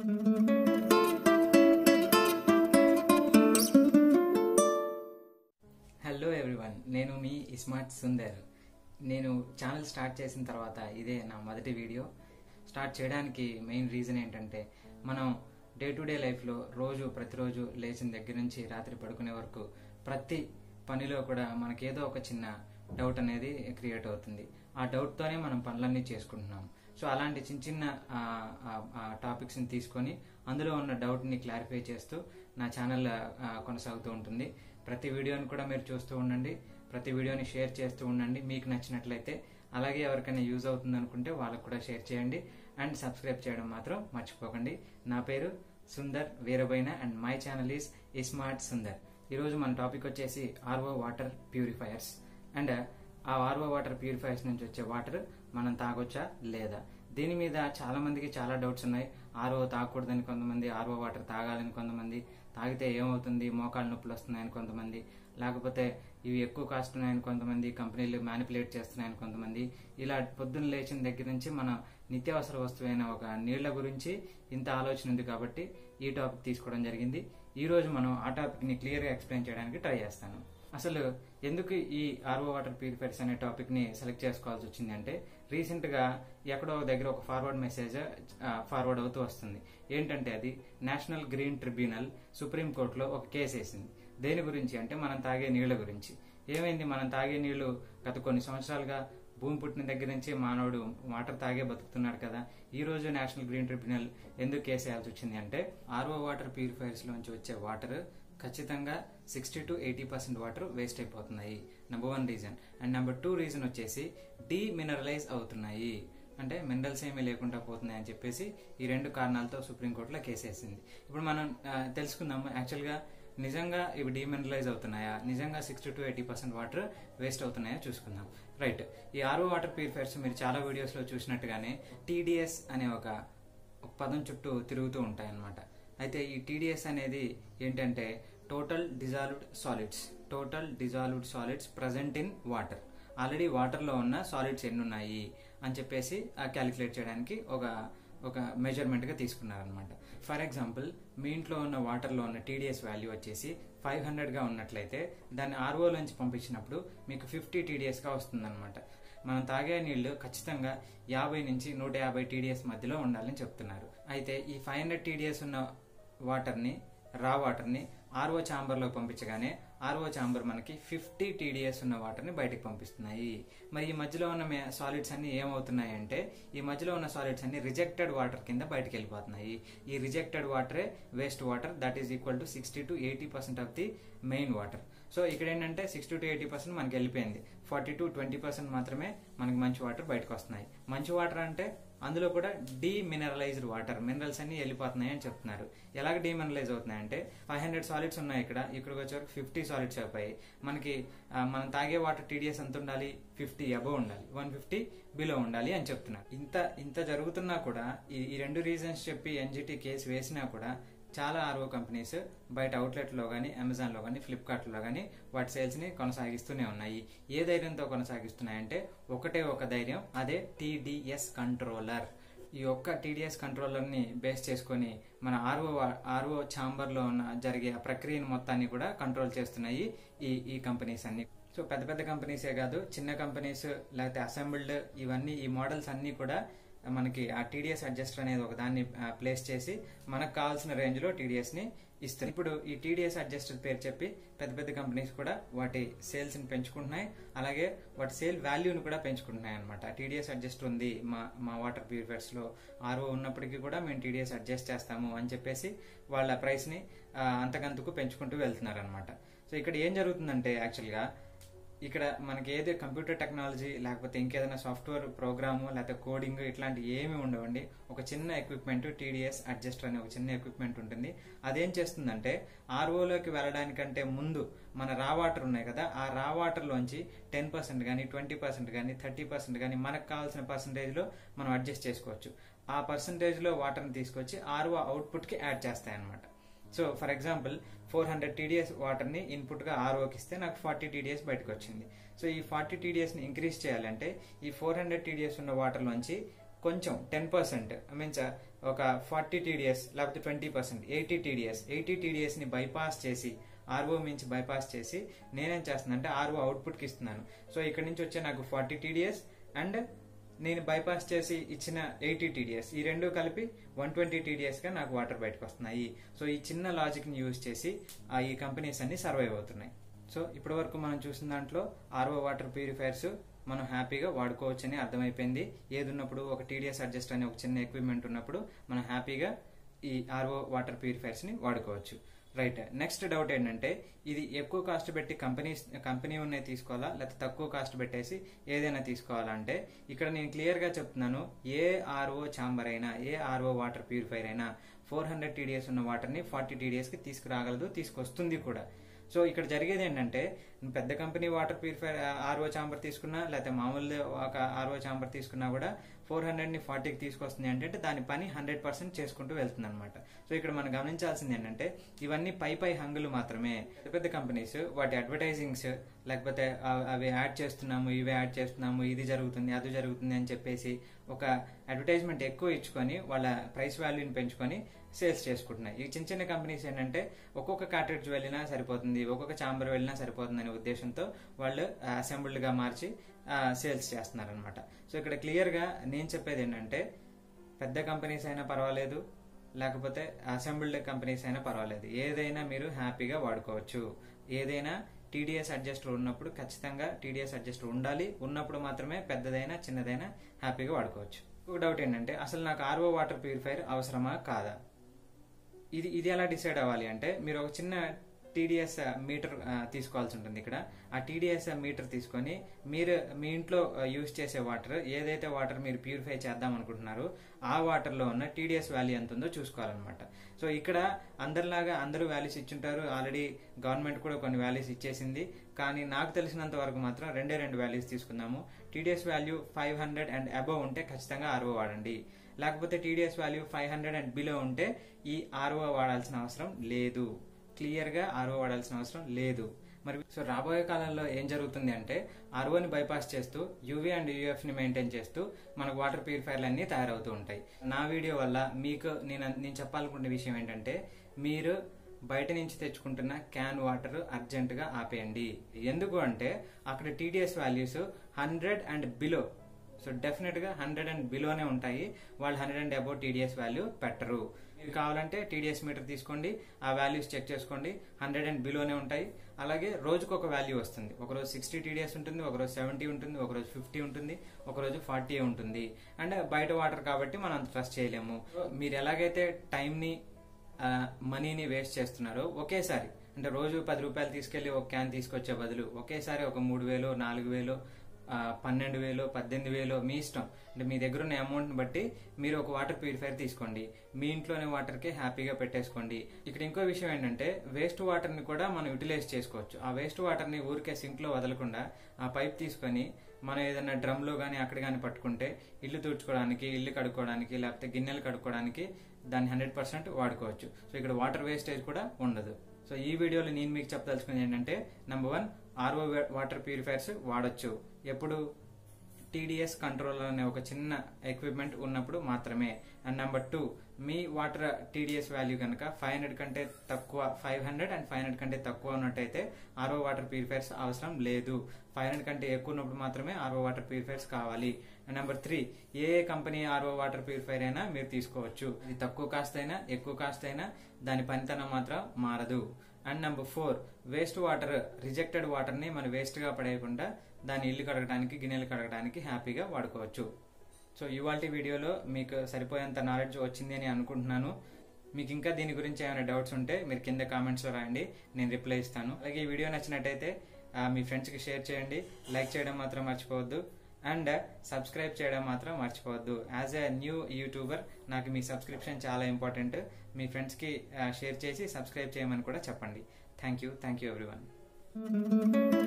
hello everyone నేను మీ ఇస్మార్ట్ సుందర్ నేను channel start చేసిన తర్వాత ఇదే నా మొదటి వీడియో స్టార్ట్ చేయడానికి మెయిన్ రీజన్ ఏంటంటే మనం డే టు డే లైఫ్లో రోజు ప్రతిరోజు లేచిన దగ్గర నుంచి రాత్రి పడుకునే వరకు ప్రతి పనిలో కూడా మనకేదో ఒక చిన్న డౌట్ అనేది క్రియేట్ అవుతుంది ఆ డౌట్తోనే మనం పనులన్నీ చేసుకుంటున్నాం సో అలాంటి చిన్న చిన్న టాపిక్స్ని తీసుకొని అందులో ఉన్న డౌట్ని క్లారిఫై చేస్తూ నా ఛానల్ ఆ, కొనసాగుతూ ఉంటుంది ప్రతి వీడియోని కూడా మీరు చూస్తూ ఉండండి ప్రతి వీడియోని షేర్ చేస్తూ ఉండండి మీకు నచ్చినట్లయితే అలాగే ఎవరికైనా యూజ్ అవుతుంది అనుకుంటే వాళ్ళకు కూడా షేర్ చేయండి అండ్ సబ్స్క్రైబ్ చేయడం మాత్రం మర్చిపోకండి నా పేరు Sundar Veerabaina and my channel is smart Sundar ఈరోజు మన టాపిక్ వచ్చేసి ఆర్ఓ వాటర్ ప్యూరిఫైయర్స్ అండ్ ఆ ఆర్ఓ వాటర్ ప్యూరిఫైయర్స్ నుంచి వచ్చే వాటర్ మనం తాగొచ్చా లేదా దీని మీద చాలా మందికి చాలా డౌట్స్ ఉన్నాయి ఆర్ఓ తాగకూడదని కొంతమంది ఆర్ఓ వాటర్ తాగాలని కొంతమంది తాగితే ఏమవుతుంది మోకాలు నొప్పులు వస్తున్నాయని కొంతమంది లేకపోతే ఇవి ఎక్కువ కాస్ట్ ఉన్నాయని కొంతమంది కంపెనీలు మ్యానిపులేట్ చేస్తున్నాయని కొంతమంది ఇలా పొద్దున్న లేచిన దగ్గర నుంచి మన నిత్యావసర వస్తువైన ఒక నీళ్ల గురించి ఇంత ఆలోచన ఉంది కాబట్టి ఈ టాపిక్ తీసుకోవడం జరిగింది ఈ రోజు మనం ఆ టాపిక్ ని క్లియర్ గా ఎక్స్ప్లెయిన్ చేయడానికి ట్రై చేస్తాను అసలు ఎందుకు ఈ ఆర్ఓ వాటర్ ప్యూరిఫైర్స్ అనే టాపిక్ ని సెలెక్ట్ చేసుకోవాల్సి వచ్చింది అంటే రీసెంట్ గా ఎక్కడో దగ్గర ఒక ఫార్వర్డ్ మెసేజ్ ఫార్వర్డ్ అవుతూ వస్తుంది ఏంటంటే అది నేషనల్ గ్రీన్ ట్రిబ్యునల్ సుప్రీం కోర్టులో ఒక కేసు వేసింది దేని గురించి అంటే మనం తాగే నీళ్ల గురించి ఏమైంది మనం తాగే నీళ్లు గత కొన్ని సంవత్సరాలుగా భూమి పుట్టిన దగ్గర నుంచి మానవుడు వాటర్ తాగే బతుకుతున్నాడు కదా ఈ రోజు నేషనల్ గ్రీన్ ట్రిబ్యునల్ ఎందుకు కేసు వేయాల్సి వచ్చింది అంటే ఆర్ఓ వాటర్ ప్యూరిఫైర్స్ లోంచి వచ్చే వాటర్ ఖచ్చితంగా sixty to eighty percent water waste అయిపోతున్నాయి number one reason and number two reason వచ్చేసి డీమినరలైజ్ అవుతున్నాయి అంటే మినరల్స్ ఏమీ లేకుండా పోతున్నాయి అని చెప్పేసి ఈ రెండు కారణాలతో సుప్రీంకోర్టులో కేసు వేసింది ఇప్పుడు మనం ఆ, తెలుసుకుందాము యాక్చువల్గా నిజంగా ఇవి డీమినరలైజ్ అవుతున్నాయా నిజంగా sixty to eighty percent water waste అవుతున్నాయా చూసుకుందాం రైట్ ఈ ఆర్ఓ వాటర్ ప్యూరిఫైర్స్ మీరు చాలా వీడియోస్లో చూసినట్టుగానే టీడీఎస్ అనే ఒక ఒక పదం చుట్టూ తిరుగుతూ ఉంటాయి అన్నమాట అయితే ఈ టీడీఎస్ అనేది ఏంటంటే total dissolved solids total dissolved solids present in water already వాటర్లో ఉన్న సాలిడ్స్ ఎన్ని ఉన్నాయి అని చెప్పేసి క్యాలిక్యులేట్ చేయడానికి ఒక ఒక మెజర్మెంట్గా తీసుకున్నారనమాట ఫర్ ఎగ్జాంపుల్ మీ ఇంట్లో ఉన్న వాటర్లో ఉన్న టీడీఎస్ వాల్యూ వచ్చేసి ఫైవ్ హండ్రెడ్గా ఉన్నట్లయితే దాన్ని ఆర్ఓ నుంచి పంపించినప్పుడు మీకు ఫిఫ్టీ టీడీఎస్గా వస్తుందన్నమాట మనం తాగే నీళ్లు ఖచ్చితంగా యాభై నుంచి నూట యాభై టీడీఎస్ మధ్యలో ఉండాలని చెప్తున్నారు అయితే ఈ ఫైవ్ హండ్రెడ్ టీడీఎస్ ఉన్న వాటర్ని రా వాటర్ని ఆర్ఓ ఛాంబర్లో పంపించగానే ఆర్ఓ ఛాంబర్ మనకి ఫిఫ్టీ టీడీఎస్ ఉన్న వాటర్ని బయటకు పంపిస్తున్నాయి మరి ఈ మధ్యలో ఉన్న సాలిడ్స్ అన్ని ఏమవుతున్నాయి అంటే ఈ మధ్యలో ఉన్న సాలిడ్స్ అన్ని రిజెక్టెడ్ వాటర్ కింద బయటకు వెళ్ళిపోతున్నాయి ఈ రిజెక్టెడ్ వాటరే waste water that is equal to sixty to eighty percent of the main water so ఇక్కడ ఏంటంటే సిక్స్టీ టు ఎయిటీ పర్సెంట్ మనకి వెళ్ళిపోయింది ఫార్టీ టు ట్వంటీ పర్సెంట్ మాత్రమే మనకి మంచి వాటర్ బయటకు వస్తున్నాయి మంచి వాటర్ అంటే అందులో కూడా డీమినరలైజ్డ్ వాటర్ మినరల్స్ అన్ని వెళ్ళిపోతున్నాయి అని చెప్తున్నారు ఎలాగ డీమినరలైజ్ అవుతున్నాయంటే ఫైవ్ హండ్రెడ్ సాలిడ్స్ ఉన్నాయి ఇక్కడ ఇక్కడికి వచ్చేవరకు ఫిఫ్టీ సాలిడ్స్ అయిపోయి మనకి ఆ, మనం తాగే వాటర్ టీడీఎస్ ఎంత ఉండాలి ఫిఫ్టీ అబవ్ ఉండాలి వన్ ఫిఫ్టీ బిలో ఉండాలి అని చెప్తున్నారు ఇంత ఇంత జరుగుతున్నా కూడా ఈ ఈ రెండు రీజన్స్ చెప్పి ఎన్జిటి కేసు వేసినా కూడా చాలా ఆర్ఓ కంపెనీస్ బయట అవుట్లెట్లో కానీ అమెజాన్లో కానీ ఫ్లిప్కార్ట్లో కానీ వాటి సేల్స్ని కొనసాగిస్తూనే ఉన్నాయి ఏ ధైర్యంతో కొనసాగిస్తున్నాయంటే ఒకటే ఒక ధైర్యం అదే టీడీఎస్ కంట్రోలర్ ఈ ఒక్క టీడీఎస్ కంట్రోలర్ని బేస్ చేసుకొని మన ఆర్ఓ ఆర్ఓ ఛాంబర్లో ఉన్న జరిగే ఆ ప్రక్రియను మొత్తాన్ని కూడా కంట్రోల్ చేస్తున్నాయి ఈ ఈ కంపెనీస్ అన్ని సో పెద్ద పెద్ద కంపెనీసే కాదు చిన్న కంపెనీస్ లేకపోతే అసెంబ్ల్డ్ ఇవన్నీ ఈ మోడల్స్ అన్నీ కూడా మనకి ఆ టీడీఎస్ అడ్జస్టర్ అనేది ఒక దాన్ని ప్లేస్ చేసి మనకు కావాల్సిన రేంజ్ లో టీడీఎస్ ని ఇస్తుంది ఇప్పుడు ఈ టీడీఎస్ అడ్జస్టర్ పేరు చెప్పి పెద్ద పెద్ద కంపెనీస్ కూడా వాటి సేల్స్ ని పెంచుకుంటున్నాయి అలాగే వాటి సేల్ వాల్యూని కూడా పెంచుకుంటున్నాయి అనమాట టీడీఎస్ అడ్జస్ట్ ఉంది మా మా వాటర్ ప్యూరిఫైర్స్ లో ఆర్ఓ ఉన్నప్పటికీ కూడా మేము టీడీఎస్ అడ్జస్ట్ చేస్తాము అని చెప్పేసి వాళ్ళ ప్రైస్ ని ఆ, అంతకంతకు పెంచుకుంటూ వెళ్తున్నారు అనమాట సో ఇక్కడ ఏం జరుగుతుందంటే యాక్చువల్ గా ఇక్కడ మనకి ఏది కంప్యూటర్ టెక్నాలజీ లేకపోతే ఇంకేదైనా సాఫ్ట్వేర్ ప్రోగ్రాము లేకపోతే కోడింగ్ ఇట్లాంటి ఏమి ఉండవండి ఒక చిన్న ఎక్విప్మెంట్ టీడీఎస్ అడ్జస్టర్ అనే ఒక చిన్న ఎక్విప్మెంట్ ఉంటుంది అదేం చేస్తుందంటే ఆర్ఓలోకి వెళ్ళడానికంటే ముందు మన రా వాటర్ ఉన్నాయి కదా ఆ రా వాటర్లోంచి టెన్ పర్సెంట్ కానీ ట్వంటీ పర్సెంట్ కానీ థర్టీ పర్సెంట్ కానీ మనకు కావాల్సిన పర్సంటేజ్లో మనం అడ్జస్ట్ చేసుకోవచ్చు ఆ పర్సంటేజ్లో వాటర్ని తీసుకొచ్చి ఆర్ఓ అవుట్పుట్కి యాడ్ చేస్తాయి అనమాట so for example four hundred TDS వాటర్ని ఇన్పుట్గా ఆర్ఓకి ఇస్తే నాకు ఫార్టీ టీడీఎస్ బయటకు వచ్చింది సో ఈ ఫార్టీ టీడీఎస్ని ఇంక్రీజ్ చేయాలంటే ఈ ఫోర్ హండ్రెడ్ టీడీఎస్ ఉన్న వాటర్లోంచి కొంచెం టెన్ పర్సెంట్ మీన్స్ ఒక ఫార్టీ టీడీఎస్ లేకపోతే twenty percent eighty TDS eighty టీడీఎస్ని బైపాస్ చేసి ఆర్ఓ మించి బైపాస్ చేసి నేనేం చేస్తున్నాను అంటే ఆర్ఓ అవుట్పుట్కి ఇస్తున్నాను సో ఇక్కడ నుంచి వచ్చే నాకు ఫార్టీ టీడీఎస్ అండ్ నేను బైపాస్ చేసి ఇచ్చిన ఎయిటీ టీడీఎస్ ఈ రెండు కలిపి వన్ ట్వంటీ టీడీఎస్గా నాకు వాటర్ బయటకు వస్తున్నాయి సో ఈ చిన్న లాజిక్ని యూజ్ చేసి ఆ ఈ కంపెనీస్ అన్ని సర్వైవ్ అవుతున్నాయి సో ఇప్పటి వరకు మనం చూసిన దాంట్లో ఆర్ఓ వాటర్ ప్యూరిఫైర్స్ మనం హ్యాపీగా వాడుకోవచ్చు అని అర్థమైపోయింది ఏది ఉన్నప్పుడు ఒక టీడీఎస్ అడ్జస్ట్ అనే ఒక చిన్న ఎక్విప్మెంట్ ఉన్నప్పుడు మనం హ్యాపీగా ఈ ఆర్ఓ వాటర్ ప్యూరిఫైర్స్ని వాడుకోవచ్చు రైట్ నెక్స్ట్ డౌట్ ఏంటంటే ఇది ఎక్కువ కాస్ట్ పెట్టి కంపెనీ కంపెనీ ఉన్నాయి తీసుకోవాలా లేకపోతే తక్కువ కాస్ట్ పెట్టేసి ఏదైనా తీసుకోవాలా అంటే ఇక్కడ నేను క్లియర్గా చెప్తున్నాను ఏ ఆర్ఓ ఛాంబర్ అయినా ఏ ఆర్ఓ వాటర్ ప్యూరిఫైర్ అయినా ఫోర్ హండ్రెడ్ టీడీఎస్ ఉన్న వాటర్ని ఫార్టీ టీడీఎస్కి తీసుకురాగలదు తీసుకొస్తుంది కూడా సో ఇక్కడ జరిగేది ఏంటంటే పెద్ద company water purifier RO chamber తీసుకున్నా లేకపోతే మామూలు ఒక ఆర్ఓ ఛాంబర్ తీసుకున్నా కూడా ఫోర్ హండ్రెడ్ని ఫార్టీకి తీసుకొస్తుంది అంటే దాని పని హండ్రెడ్ పర్సెంట్ చేసుకుంటూ వెళ్తుంది అనమాట సో ఇక్కడ మనం గమనించాల్సింది ఏంటంటే ఇవన్నీ పై పై హంగులు మాత్రమే పెద్ద పెద్ద కంపెనీస్ వాటి అడ్వర్టైజింగ్స్ లేకపోతే అవి యాడ్ చేస్తున్నాము ఇవి యాడ్ చేస్తున్నాము ఇది జరుగుతుంది అది జరుగుతుంది అని చెప్పేసి ఒక అడ్వర్టైజ్మెంట్ ఎక్కువ ఇచ్చుకొని వాళ్ళ ప్రైస్ వాల్యూని పెంచుకొని సేల్స్ చేసుకుంటున్నాయి ఈ చిన్న చిన్న కంపెనీస్ ఏంటంటే ఒక్కొక్క కార్టెడ్జ్ వెళ్ళినా సరిపోతుంది ఒక్కొక్క ఛాంబర్ వెళ్ళినా సరిపోతుంది అనే ఉద్దేశంతో వాళ్ళు అసెంబ్ల్డ్గా మార్చి సేల్స్ చేస్తున్నారు అనమాట సో ఇక్కడ క్లియర్గా నేను చెప్పేది ఏంటంటే పెద్ద కంపెనీస్ అయినా పర్వాలేదు లేకపోతే అసెంబ్ల్డ్ కంపెనీస్ అయినా పర్వాలేదు ఏదైనా మీరు హ్యాపీగా వాడుకోవచ్చు ఏదైనా టీడీఎస్ అడ్జస్టర్ ఉన్నప్పుడు ఖచ్చితంగా టీడీఎస్ అడ్జస్టర్ ఉండాలి ఉన్నప్పుడు మాత్రమే పెద్దదైనా చిన్నదైనా హ్యాపీగా వాడుకోవచ్చు ఒక డౌట్ ఏంటంటే అసలు నాకు ఆర్ఓ వాటర్ ప్యూరిఫైర్ అవసరమా కాదా ఇది ఇది ఎలా డిసైడ్ అవ్వాలి అంటే మీరు ఒక చిన్న టీడీఎస్ మీటర్ తీసుకోవాల్సి ఉంటుంది ఇక్కడ ఆ టీడీఎస్ మీటర్ తీసుకొని మీరు మీ ఇంట్లో యూజ్ చేసే వాటర్ ఏదైతే వాటర్ మీరు ప్యూరిఫై చేద్దాం అనుకుంటున్నారో ఆ వాటర్లో ఉన్న టీడీఎస్ వాల్యూ ఎంత ఉందో చూసుకోవాలన్నమాట సో ఇక్కడ అందరిలాగా అందరూ వాల్యూస్ ఇచ్చుంటారు ఆల్రెడీ గవర్నమెంట్ కూడా కొన్ని వాల్యూస్ ఇచ్చేసింది కానీ నాకు తెలిసినంత వరకు మాత్రం రెండే రెండు వాల్యూస్ తీసుకుందాము TDS value five hundred and above ఉంటే ఖచ్చితంగా ఆర్ఓ వాడండి లేకపోతే TDS value five hundred and below ఉంటే ఈ ఆర్ఓ వాడాల్సిన అవసరం లేదు క్లియర్గా ఆర్ఓ వాడాల్సిన అవసరం లేదు మరి సో రాబోయే కాలంలో ఏం జరుగుతుంది అంటే ఆర్ఓని బైపాస్ చేస్తూ యూవీ అండ్ యూఎఫ్ని మెయింటైన్ చేస్తూ మనకు వాటర్ ప్యూరిఫైర్లు అన్నీ తయారవుతూ ఉంటాయి నా వీడియో వల్ల మీకు నేను నేను చెప్పాలనుకునే విషయం ఏంటంటే మీరు బయట నుంచి తెచ్చుకుంటున్న క్యాన్ వాటర్ అర్జెంటుగా ఆపేయండి ఎందుకు అంటే అక్కడ TDS values hundred and below so డెఫినెట్గా హండ్రెడ్ అండ్ బిలోనే ఉంటాయి వాళ్ళు hundred and above TDS value పెట్టరు మీరు కావాలంటే టీడీఎస్ మీటర్ తీసుకోండి ఆ వాల్యూస్ చెక్ చేసుకోండి హండ్రెడ్ అండ్ బిలోనే ఉంటాయి అలాగే రోజుకు ఒక వాల్యూ వస్తుంది ఒకరోజు సిక్స్టీ టీడీఎస్ ఉంటుంది ఒకరోజు సెవెంటీ ఉంటుంది ఒకరోజు ఫిఫ్టీ ఉంటుంది ఒకరోజు ఫార్టీ ఉంటుంది అండ్ బయట వాటర్ కాబట్టి మనం అంత ట్రస్ట్ చేయలేము మీరు ఎలాగైతే టైంని మనీని వేస్ట్ చేస్తున్నారో ఒకేసారి అంటే రోజు పది రూపాయలు తీసుకెళ్లి ఒక క్యాన్ తీసుకొచ్చే బదులు ఒకేసారి ఒక మూడు వేలు నాలుగు వేలు పన్నెండు వేలు పద్దెనిమిది వేలు మీ ఇష్టం అంటే మీ దగ్గర ఉన్న అమౌంట్ని బట్టి మీరు ఒక వాటర్ ప్యూరిఫైర్ తీసుకోండి మీ ఇంట్లోనే వాటర్కి హ్యాపీగా పెట్టేసుకోండి ఇక్కడ ఇంకో విషయం ఏంటంటే వేస్ట్ వాటర్ని కూడా మనం యూటిలైజ్ చేసుకోవచ్చు ఆ వేస్ట్ వాటర్ని ఊరికే సింక్లో వదలకుండా ఆ పైప్ తీసుకొని మనం ఏదైనా డ్రమ్లో కానీ అక్కడ కానీ పట్టుకుంటే ఇల్లు తుడుచుకోవడానికి ఇల్లు కడుక్కోవడానికి లేకపోతే గిన్నెలు కడుక్కోవడానికి దాన్ని హండ్రెడ్ పర్సెంట్ వాడుకోవచ్చు సో ఇక్కడ వాటర్ వేస్టేజ్ కూడా ఉండదు సో ఈ వీడియోలో నేను మీకు చెప్పదలుచుకుంది ఏంటంటే number one RO water purifiers వాడచ్చు ఎప్పుడు టీడీఎస్ కంట్రోల్ అనే ఒక చిన్న ఎక్విప్మెంట్ ఉన్నప్పుడు మాత్రమే అండ్ నెంబర్ టూ మీ వాటర్ టీడీఎస్ వాల్యూ కనుక ఫైవ్ హండ్రెడ్ కంటే తక్కువ five hundred and five hundred కంటే తక్కువ ఉన్నట్టయితే ఆర్ఓ వాటర్ ప్యూరిఫైర్స్ అవసరం లేదు ఫైవ్ హండ్రెడ్ కంటే ఎక్కువ ఉన్నప్పుడు మాత్రమే ఆర్ఓ వాటర్ ప్యూరిఫైర్స్ కావాలి అండ్ నెంబర్ త్రీ ఏ ఏ కంపెనీ ఆర్ఓ వాటర్ ప్యూరిఫైర్ అయినా మీరు తీసుకోవచ్చు ఇది తక్కువ కాస్ట్ అయినా ఎక్కువ కాస్ట్ అయినా దాని పనితనం మాత్రం మారదు and number four waste water rejected వాటర్ని మనం వేస్ట్గా పడేయకుండా దాన్ని ఇల్లు కడగడానికి గిన్నెలు కడగడానికి హ్యాపీగా వాడుకోవచ్చు సో ఇవాళ వీడియోలో మీకు సరిపోయేంత నాలెడ్జ్ వచ్చింది అని అనుకుంటున్నాను మీకు ఇంకా దీని గురించి ఏమైనా డౌట్స్ ఉంటే మీరు కింద కామెంట్స్లో రాయండి నేను రిప్లై ఇస్తాను అలాగే ఈ వీడియో నచ్చినట్టయితే మీ ఫ్రెండ్స్కి షేర్ చేయండి లైక్ చేయడం మాత్రం మర్చిపోవద్దు అండ్ సబ్స్క్రైబ్ చేయడం మాత్రం మర్చిపోవద్దు యాజ్ ఎ న్యూ యూట్యూబర్ నాకు మీ సబ్స్క్రిప్షన్ చాలా ఇంపార్టెంట్ మీ ఫ్రెండ్స్కి షేర్ చేసి సబ్స్క్రైబ్ చేయమని కూడా చెప్పండి thank you thank you everyone